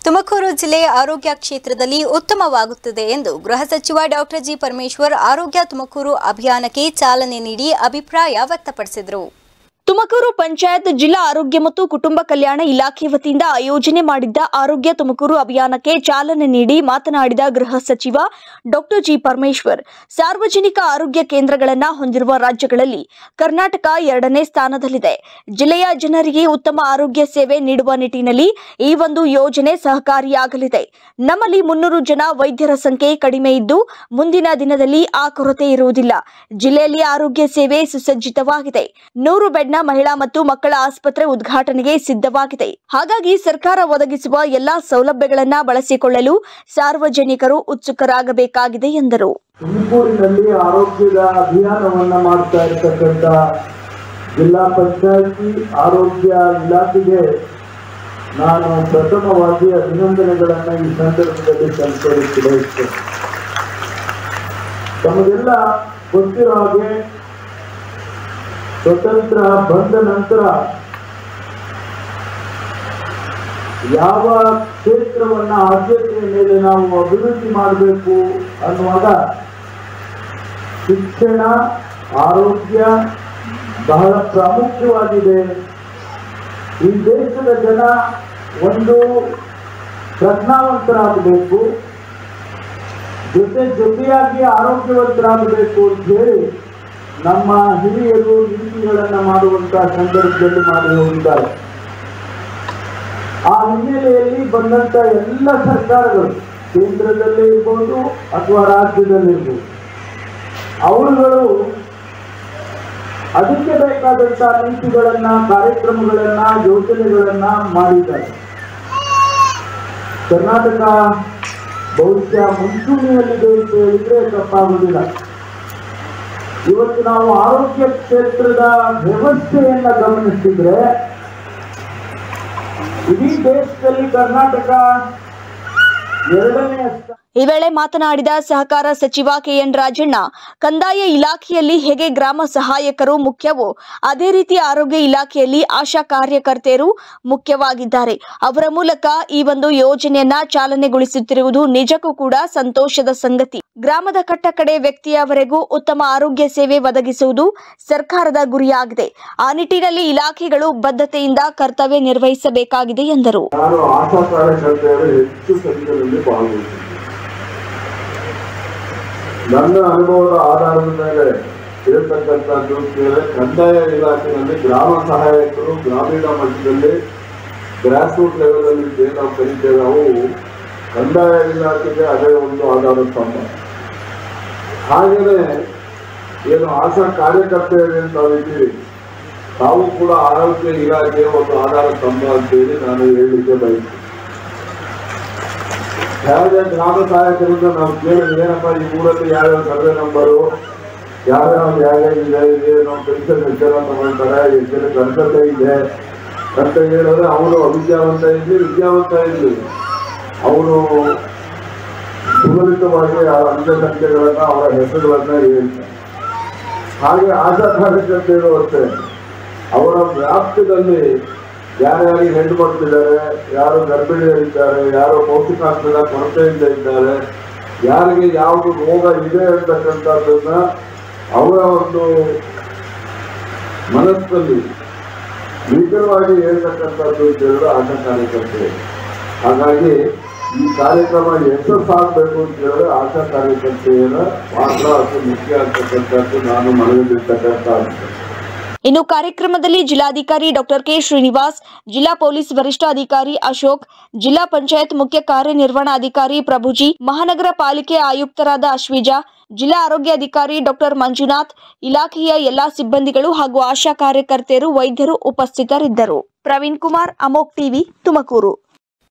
ತುಮಕೂರು ಜಿಲ್ಲೆಯ ಆರೋಗ್ಯ ಕ್ಷೇತ್ರದಲ್ಲಿ ಉತ್ತಮವಾಗುತ್ತದೆ ಎಂದು ಗೃಹ ಸಚಿವ ಡಾಕ್ಟರ್ ಜಿ ಪರಮೇಶ್ವರ್ ಆರೋಗ್ಯ ತುಮಕೂರು ಅಭಿಯಾನಕ್ಕೆ ಚಾಲನೆ ನೀಡಿ ಅಭಿಪ್ರಾಯ ವ್ಯಕ್ತಪಡಿಸಿದರು ತುಮಕೂರು ಪಂಚಾಯತ್ ಜಿಲ್ಲಾ ಆರೋಗ್ಯ ಮತ್ತು ಕುಟುಂಬ ಕಲ್ಯಾಣ ಇಲಾಖೆ ವತಿಯಿಂದ ಆಯೋಜನೆ ಮಾಡಿದ್ದ ಆರೋಗ್ಯ ತುಮಕೂರು ಅಭಿಯಾನಕ್ಕೆ ಚಾಲನೆ ನೀಡಿ ಮಾತನಾಡಿದ ಗೃಹ ಸಚಿವ ಡಾಕ್ಟರ್ ಜಿ ಪರಮೇಶ್ವರ್ ಸಾರ್ವಜನಿಕ ಆರೋಗ್ಯ ಕೇಂದ್ರಗಳನ್ನು ಹೊಂದಿರುವ ರಾಜ್ಯಗಳಲ್ಲಿ ಕರ್ನಾಟಕ ಎರಡನೇ ಸ್ಥಾನದಲ್ಲಿದೆ ಜಿಲ್ಲೆಯ ಜನರಿಗೆ ಉತ್ತಮ ಆರೋಗ್ಯ ಸೇವೆ ನೀಡುವ ನಿಟ್ಟಿನಲ್ಲಿ ಈ ಒಂದು ಯೋಜನೆ ಸಹಕಾರಿಯಾಗಲಿದೆ ನಮ್ಮಲ್ಲಿ ಮುನ್ನೂರು ಜನ ವೈದ್ಯರ ಸಂಖ್ಯೆ ಕಡಿಮೆ ಇದ್ದು ಮುಂದಿನ ದಿನದಲ್ಲಿ ಆ ಕೊರತೆ ಇರುವುದಿಲ್ಲ ಜಿಲ್ಲೆಯಲ್ಲಿ ಆರೋಗ್ಯ ಸೇವೆ ಸುಸಜ್ಜಿತವಾಗಿದೆ ನೂರು ಬೆಡ್ನ ಮಹಿಳಾ ಮತ್ತು ಮಕ್ಕಳ ಆಸ್ಪತ್ರೆ ಉದ್ಘಾಟನೆಗೆ ಸಿದ್ಧವಾಗಿದೆ ಹಾಗಾಗಿ ಸರ್ಕಾರ ಒದಗಿಸುವ ಎಲ್ಲಾ ಸೌಲಭ್ಯಗಳನ್ನ ಬಳಸಿಕೊಳ್ಳಲು ಸಾರ್ವಜನಿಕರು ಉತ್ಸುಕರಾಗಬೇಕಾಗಿದೆ ಎಂದರು ತುಮಕೂರಿನಲ್ಲಿ ಆರೋಗ್ಯದ ಅಭಿಯಾನವನ್ನ ಮಾಡ್ತಾ ಇರ್ತಕ್ಕಂಥ ಜಿಲ್ಲಾ ಪಂಚಾಯತಿ ಆರೋಗ್ಯ ಇಲಾಖೆಗೆ ನಾನು ಪ್ರಥಮವಾಗಿ ಅಭಿನಂದನೆಗಳನ್ನು ಈ ಸಂದರ್ಭದಲ್ಲಿ ಸಲ್ಲಿಸಲಿಕ್ಕೆ ಬಯಸ್ತೇನೆ ತಮಗೆಲ್ಲ ಗೊತ್ತಿರೋ ಹಾಗೆ ಸ್ವತಂತ್ರ ಬಂದ ನಂತರ ಯಾವ ಕ್ಷೇತ್ರವನ್ನ ಆದ್ಯತೆಯ ಮೇಲೆ ನಾವು ಅಭಿವೃದ್ಧಿ ಮಾಡಬೇಕು ಅನ್ನುವಾಗ ಶಿಕ್ಷಣ ಆರೋಗ್ಯ ಬಹಳ ಪ್ರಾಮುಖ್ಯವಾಗಿದೆ ಈ ದೇಶದ ಜನ ಒಂದು ಪ್ರಜ್ಞಾವಂತರಾಗಬೇಕು ಜೊತೆ ಜೊತೆಯಾಗಿ ಆರೋಗ್ಯವಂತರಾಗಬೇಕು ಅಂತ ಹೇಳಿ ನಮ್ಮ ಹಿರಿಯರು ನೀತಿಗಳನ್ನ ಮಾಡುವಂತಹ ಸಂದರ್ಭದಲ್ಲಿ ಮಾಡಿ ಹೋಗಿದ್ದಾರೆ ಆ ಹಿನ್ನೆಲೆಯಲ್ಲಿ ಬಂದಂತ ಎಲ್ಲ ಸರ್ಕಾರಗಳು ಕೇಂದ್ರದಲ್ಲೇ ಇರ್ಬೋದು ಅಥವಾ ರಾಜ್ಯದಲ್ಲಿರ್ಬೋದು ಅವರುಗಳು ಅದಕ್ಕೆ ಬೇಕಾದಂತ ನೀತಿಗಳನ್ನ ಕಾರ್ಯಕ್ರಮಗಳನ್ನ ಯೋಜನೆಗಳನ್ನ ಮಾಡಿದ್ದಾರೆ ಕರ್ನಾಟಕ ಬಹುಶಃ ಮುಂಚೂಣಿಯಲ್ಲಿದೆ ಅಂತ ಹೇಳಿದ್ರೆ ತಪ್ಪಾಗುವುದಿಲ್ಲ ಇವತ್ತು ನಾವು ಆರೋಗ್ಯ ಕ್ಷೇತ್ರದ ವ್ಯವಸ್ಥೆಯನ್ನ ಗಮನಿಸಿದ್ರೆ ಇಡೀ ದೇಶದಲ್ಲಿ ಕರ್ನಾಟಕ ಎರಡನೇ ಸ್ಥಾನ ಈ ವೇಳೆ ಮಾತನಾಡಿದ ಸಹಕಾರ ಸಚಿವ ಕೆಎನ್ ರಾಜಣ್ಣ ಕಂದಾಯ ಇಲಾಖೆಯಲ್ಲಿ ಹೇಗೆ ಗ್ರಾಮ ಸಹಾಯಕರು ಮುಖ್ಯವೋ ಅದೇ ರೀತಿ ಆರೋಗ್ಯ ಇಲಾಖೆಯಲ್ಲಿ ಆಶಾ ಕಾರ್ಯಕರ್ತೆಯರು ಮುಖ್ಯವಾಗಿದ್ದಾರೆ ಅವರ ಮೂಲಕ ಈ ಒಂದು ಯೋಜನೆಯನ್ನ ಚಾಲನೆಗೊಳಿಸುತ್ತಿರುವುದು ನಿಜಕ್ಕೂ ಕೂಡ ಸಂತೋಷದ ಸಂಗತಿ ಗ್ರಾಮದ ಕಟ್ಟಕಡೆ ವ್ಯಕ್ತಿಯವರೆಗೂ ಉತ್ತಮ ಆರೋಗ್ಯ ಸೇವೆ ಒದಗಿಸುವುದು ಸರ್ಕಾರದ ಗುರಿಯಾಗಿದೆ ಆ ನಿಟ್ಟಿನಲ್ಲಿ ಇಲಾಖೆಗಳು ಬದ್ಧತೆಯಿಂದ ಕರ್ತವ್ಯ ನಿರ್ವಹಿಸಬೇಕಾಗಿದೆ ಎಂದರು ನಾನು ಆಶಾ ಕಾರ್ಯಕರ್ತೆಯರು ಹೆಚ್ಚು ಸಂಖ್ಯೆಯಲ್ಲಿ ಭಾಗವಹಿಸಿದ್ದೆ ನನ್ನ ಅನುಭವದ ಆಧಾರದ ಮೇಲೆ ಇರತಕ್ಕಂಥದ್ದು ಕೇಳಿದ್ರೆ ಕಂದಾಯ ಇಲಾಖೆಯಲ್ಲಿ ಗ್ರಾಮ ಸಹಾಯಕರು ಗ್ರಾಮೀಣ ಮಟ್ಟದಲ್ಲಿ ಗ್ರಾಸ್ ರೂಟ್ ಲೆವೆಲಲ್ಲಿ ಏನು ನಾವು ಕರೀತೇವೆ ಅವು ಕಂದಾಯ ಇಲಾಖೆಗೆ ಅದೇ ಒಂದು ಆಧಾರ ಸ್ತಂಭ ಹಾಗೆಯೇ ಏನು ಆಶಾ ಕಾರ್ಯಕರ್ತೆಯರು ಅಂತ ನಾವಿದ್ದೀವಿ ತಾವು ಕೂಡ ಆರೋಗ್ಯ ಇಲಾಖೆಯ ಒಂದು ಆಧಾರ ಸ್ತಂಭ ಅಂತೇಳಿ ನಾನು ಹೇಳಲಿಕ್ಕೆ ಬಯಸ್ತೀನಿ ಯಾವುದೇ ಗ್ರಾಮ ಸಹಾಯಕರಿಂದ ನಾವು ಕೇಳಿದ್ರೆ ಏನಪ್ಪ ಈ ಊರಲ್ಲಿ ಯಾವ್ಯಾವ ಸರ್ವೆ ನಂಬರು ಯಾವ್ಯಾವ ಯಾವ್ಯಾವ ಇದೆ ಏನು ಪೆನ್ಷನ್ ಹೆಚ್ಚಳ ತಗೊಳ್ತಾರೆ ಎಷ್ಟು ಗಣಕತೆ ಇದೆ ಅಂತ ಹೇಳಿದ್ರೆ ಅವರು ಅವಿದ್ಯಾವಂತ ಇರಲಿ ವಿದ್ಯಾವಂತ ಇರಲಿ ಅವರು ಸುಲಲಿತವಾಗಿ ಆ ಅಂಕ ಸಂಖ್ಯೆಗಳನ್ನ ಅವರ ಹೆಸರುಗಳನ್ನ ಹೇಳ್ತಾರೆ ಹಾಗೆ ಆಶಾ ಕಾರ್ಯಕರ್ತೆಯರು ಅಷ್ಟೇ ಅವರ ವ್ಯಾಪ್ತದಲ್ಲಿ ಯಾರ್ಯಾರಿಗೆ ಹೆಣ್ಣು ಮಕ್ಕಳಿದ್ದಾರೆ ಯಾರು ಗರ್ಭಿಣಿಯರಿದ್ದಾರೆ ಯಾರು ಪೌಷ್ಟಿಕಾಂಶದ ಕೊರತೆಯಿಂದ ಇದ್ದಾರೆ ಯಾರಿಗೆ ಯಾವುದು ರೋಗ ಇದೆ ಅಂತಕ್ಕಂಥದ್ದನ್ನ ಅವರ ಒಂದು ಮನಸ್ಸಲ್ಲಿ ನಿಖರವಾಗಿ ಹೇಳ್ತಕ್ಕಂಥದ್ದು ಅಂತ ಹೇಳಿದ್ರೆ ಆಶಾ ಕಾರ್ಯಕರ್ತೆ ಹಾಗಾಗಿ ಈ ಕಾರ್ಯಕ್ರಮ ಯಶಸ್ಸಾಗಬೇಕು ಅಂತ ಹೇಳಿದ್ರೆ ಆಶಾ ಕಾರ್ಯಕರ್ತೆಯರ ಪಾತ್ರ ಅತಿ ಮುಖ್ಯ ಅಂತಕ್ಕಂಥದ್ದು ನಾನು ಮನಗಂಡಿರ್ತಕ್ಕಂಥ ಅಂಶ ಇನ್ನು ಕಾರ್ಯಕ್ರಮದಲ್ಲಿ ಜಿಲ್ಲಾಧಿಕಾರಿ ಡಾಕ್ಟರ್ ಕೆ ಶ್ರೀನಿವಾಸ್ ಜಿಲ್ಲಾ ಪೊಲೀಸ್ ವರಿಷ್ಠಾಧಿಕಾರಿ ಅಶೋಕ್ ಜಿಲ್ಲಾ ಪಂಚಾಯತ್ ಮುಖ್ಯ ಕಾರ್ಯನಿರ್ವಹಣಾಧಿಕಾರಿ ಪ್ರಭುಜಿ ಮಹಾನಗರ ಪಾಲಿಕೆ ಆಯುಕ್ತರಾದ ಅಶ್ವಿಜಾ ಜಿಲ್ಲಾ ಆರೋಗ್ಯಾಧಿಕಾರಿ ಡಾಕ್ಟರ್ ಮಂಜುನಾಥ್ ಇಲಾಖೆಯ ಎಲ್ಲಾ ಸಿಬ್ಬಂದಿಗಳು ಹಾಗೂ ಆಶಾ ಕಾರ್ಯಕರ್ತೆಯರು ವೈದ್ಯರು ಉಪಸ್ಥಿತರಿದ್ದರು ಪ್ರವೀಣ್ ಕುಮಾರ್ ಅಮೋಕ್ ಟಿವಿ ತುಮಕೂರು